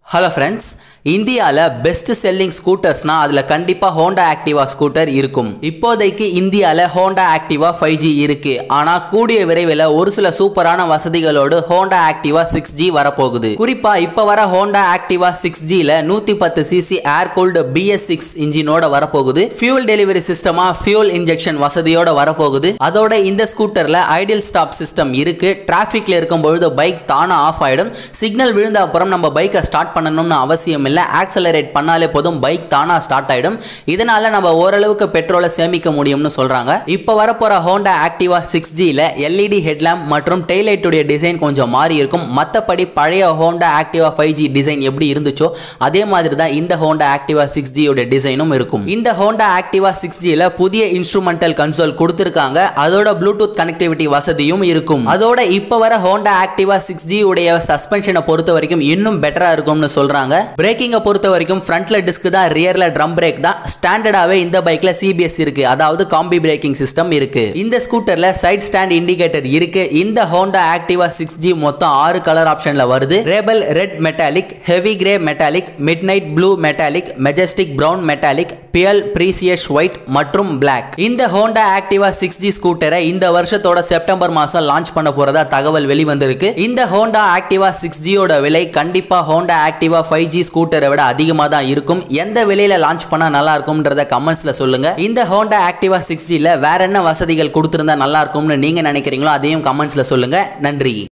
hello friends இந்தியாவில் best selling ஸ்கூட்டர்ஸ்னால் அதில் கண்டிப்பாக ஹோண்டா ஆக்டிவா ஸ்கூட்டர் இருக்கும் இப்போதைக்கு இந்தியாவில் ஹோண்டா ஆக்டிவா ஃபைவ் ஜி இருக்குது ஆனால் கூடிய விரைவில் ஒரு சில சூப்பரான வசதிகளோடு ஹோண்டா ஆக்டிவா சிக்ஸ் ஜி வரப்போகுது குறிப்பாக இப்போ வர ஹோண்டா ஆக்டிவா சிக்ஸ் ஜியில் நூற்றி பத்து CC air cooled BS six இன்ஜினோட வரப்போகுது ஃபியூல் டெலிவரி சிஸ்டமாக ஃபியூல் இன்ஜெக்ஷன் வசதியோட வரப்போகுது அதோட இந்த ஸ்கூட்டரில் ஐடியல் ஸ்டாப் சிஸ்டம் இருக்கு டிராஃபிக்ல இருக்கும்பொழுது பைக் தானா ஆஃப் ஆயிடும் சிக்னல் விழுந்த அப்புறம் நம்ம பைக்கை ஸ்டார்ட் பண்ணணும்னு அவசியம் இல்லை ஆக்சலரேட் பண்ணாலே போதும் பைக் தானா ஸ்டார்ட் ஆயிடும் இதனால நம்ம ஓரளவுக்கு பெட்ரோலை சேமிக்க முடியும்னு சொல்றாங்க இப்போ வரப்போற ஹோண்டா ஆக்டிவா சிக்ஸ் ஜியில் எல்இடி ஹெட்லாம்ப் மற்றும் டெய்லைட்டுடைய டிசைன் கொஞ்சம் மாறி இருக்கும் மற்றபடி பழைய Honda Activa five G design எப்படி இருந்துச்சோ அதே மாதிரி தான் இந்த ஹோண்டா ஆக்டிவா சிக்ஸ் ஜியோட டிசைனும் இருக்கும் இந்த ஹோண்டா ஆக்டிவா சிக்ஸ் ஜியில் புதிய இன்ஸ்ட்ருமெண்டல் கன்சோல் கொடுத்துருக்காங்க அதோட ப்ளூடூத் கனெக்டிவிட்டி வசதியும் இருக்கும் அதோட இப்போ வர ஹோண்டா ஆக்டிவா சிக்ஸ் ஜி உடைய சஸ்பென்ஷனை பொறுத்த வரைக்கும் இன்னும் பெட்டரா இருக்கும்னு சொல்றாங்க பிரேக்கிங்கை பொறுத்த வரைக்கும் ஃப்ரண்ட்ல டிஸ்க் தான் ரியர்ல ட்ரம் பிரேக் தான் ஸ்டாண்டர்டாவே இந்த பைக்ல சிபிஎஸ் இருக்கு அதாவது காம்பி பிரேக்கிங் சிஸ்டம் இருக்கு இந்த ஸ்கூட்டர்ல சைட் ஸ்டாண்ட் இண்டிகேட்டர் இருக்கு இந்த ஹோண்டா ஆக்டிவா சிக்ஸ் ஜி மொத்தம் ஆறு கலர் ஆப்ஷன்ல வருது rebel red metallic heavy grey metallic midnight blue metallic majestic brown metallic pearl precious white மற்றும் பிளாக் இந்த ஹோண்டா ஆக்டிவா சிக்ஸ் ஜி ஸ்கூட்டரை இந்த வருஷத்தோட செப்டம்பர் மாசம் லான்ச் பண்ண போறதா தகவல் வெளிவந்திருக்கு இந்த ஹோண்டா ஆக்டிவா சிக்ஸ் ஜியோட விலை கண்டிப்பா ஹோண்டா ஆக்டிவா ஃபைவ் ஜி ஸ்கூட்டரை விட அதிகமாக தான் இருக்கும் எந்த விலையில லான்ச் பண்ணா நல்லா இருக்கும்ன்றத கமெண்ட்ஸ்ல சொல்லுங்க இந்த ஹோண்டா ஆக்டிவா சிக்ஸ் ஜியில் வேற என்ன வசதிகள் கொடுத்திருந்தா நல்லா இருக்கும்னு நீங்க நினைக்கிறீங்களோ அதையும் கமெண்ட்ஸ்ல சொல்லுங்க நன்றி